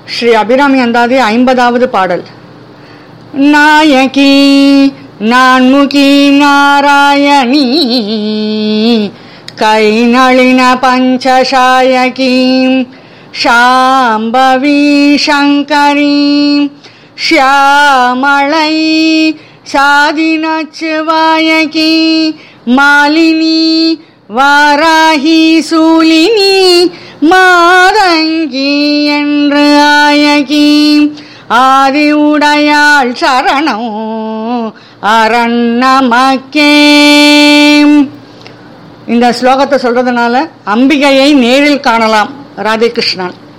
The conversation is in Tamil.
ஸ்ரீ அபிராமி அந்தாதி ஐம்பதாவது பாடல் நாயகி நான்முகி நாராயணி கை நளின பஞ்சசாயகீம் சாம்பவி சங்கரீம் ஷியாமளை சாதினச்சுவாயகி மாலினி வாராகி சூலினி மாதங்கி என்று ஆயகி ஆதி உடையாள் சரணம் அரண் நமக்கே இந்த ஸ்லோகத்தை சொல்றதுனால அம்பிகையை நேரில் காணலாம் ராதே கிருஷ்ணன்